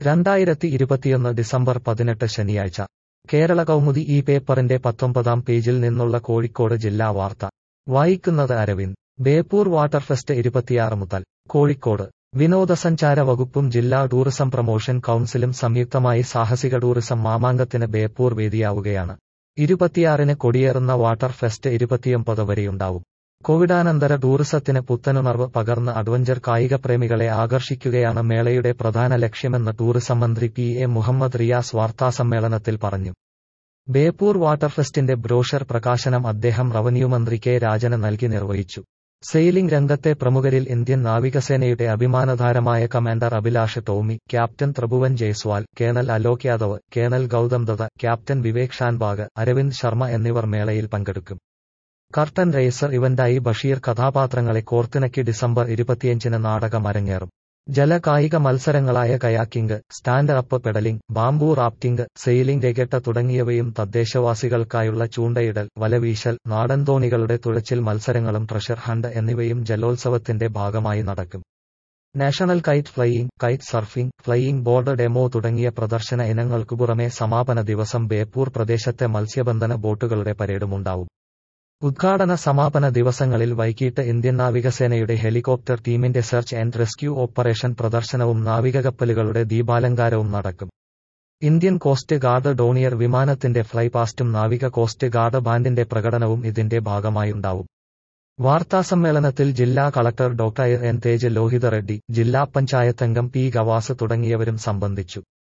രണ്ടായിരത്തി ഇരുപത്തിയൊന്ന് ഡിസംബർ പതിനെട്ട് ശനിയാഴ്ച കേരള കൗമുദി ഈ പേപ്പറിന്റെ പത്തൊമ്പതാം പേജിൽ നിന്നുള്ള കോഴിക്കോട് ജില്ലാ വാർത്ത വായിക്കുന്നത് അരവിന്ദ് ബേപ്പൂർ വാട്ടർ ഫെസ്റ്റ് ഇരുപത്തിയാറ് മുതൽ കോഴിക്കോട് വിനോദസഞ്ചാര വകുപ്പും ജില്ലാ ടൂറിസം പ്രൊമോഷൻ കൗൺസിലും സംയുക്തമായി സാഹസിക ടൂറിസം മാമാങ്കത്തിന് ബേപ്പൂർ വേദിയാവുകയാണ് ഇരുപത്തിയാറിന് കൊടിയേറുന്ന വാട്ടർ ഫെസ്റ്റ് ഇരുപത്തിയൊമ്പത് വരെയുണ്ടാവും കോവിഡാനന്തര ടൂറിസത്തിന് പുത്തനുണർവ് പകർന്ന് അഡ്വഞ്ചർ കായികപ്രേമികളെ ആകർഷിക്കുകയാണ് മേളയുടെ പ്രധാന ലക്ഷ്യമെന്ന് ടൂറിസം മന്ത്രി പി എ മുഹമ്മദ് റിയാസ് വാർത്താസമ്മേളനത്തിൽ പറഞ്ഞു ബേപ്പൂർ വാട്ടർ ഫെസ്റ്റിന്റെ ബ്രോഷർ പ്രകാശനം അദ്ദേഹം റവന്യൂ മന്ത്രി കെ രാജന് നൽകി നിർവഹിച്ചു സെയിലിംഗ് രംഗത്തെ പ്രമുഖരിൽ ഇന്ത്യൻ നാവികസേനയുടെ അഭിമാനതാരമായ commander Abhilash Tomy captain Tribhuvan Jaiswal colonel Alok Yadav colonel Gautam Dutta captain Vivek Shanbhag Arvind Sharma എന്നിവർ മേളയിൽ പങ്കെടുക്കും കർട്ടൻ റേസർ ഇവന്റായി ബഷീർ കഥാപാത്രങ്ങളെ കോർത്തിണക്കി ഡിസംബർ ഇരുപത്തിയഞ്ചിന് നാടകം അരങ്ങേറും ജലകായിക മത്സരങ്ങളായ kayaking stand up pedalling bamboo rafting sailing regatta തുടങ്ങിയവയും തദ്ദേശവാസികൾക്കായുള്ള ചൂണ്ടയിടൽ വലവീശൽ നാടൻ തോണികളുടെ തുഴച്ചിൽ മത്സരങ്ങളും ട്രഷർ ഹണ്ട് എന്നിവയും ജലോത്സവത്തിന്റെ ഭാഗമായി നടക്കും national kite flying kite surfing flying board demo തുടങ്ങിയ പ്രദർശന ഇനങ്ങൾക്കു പുറമെ സമാപന ദിവസം ബേപ്പൂർ പ്രദേശത്തെ മത്സ്യബന്ധന ബോട്ടുകളുടെ പരേഡുമുണ്ടാവും ഉദ്ഘാടന സമാപന ദിവസങ്ങളിൽ വൈകിട്ട് ഇന്ത്യൻ നാവികസേനയുടെ ഹെലികോപ്റ്റർ ടീമിന്റെ സെർച്ച് ആൻഡ് റെസ്ക്യൂ ഓപ്പറേഷൻ പ്രദർശനവും നാവികകപ്പലുകളുടെ ദീപാലങ്കാരവും നടക്കും ഇന്ത്യൻ കോസ്റ്റ് ഗാർഡ് ഡോണിയർ വിമാനത്തിന്റെ ഫ്ലൈപാസ്റ്റും നാവിക കോസ്റ്റ് ഗാർഡ് ബാൻഡിന്റെ പ്രകടനവും ഇതിന്റെ ഭാഗമായുണ്ടാവും വാർത്താസമ്മേളനത്തിൽ ജില്ലാ collector doctor N Tej Lohitha Reddy ജില്ലാ പഞ്ചായത്തംഗം പി ഗവാസ് തുടങ്ങിയവരും സംബന്ധിച്ചു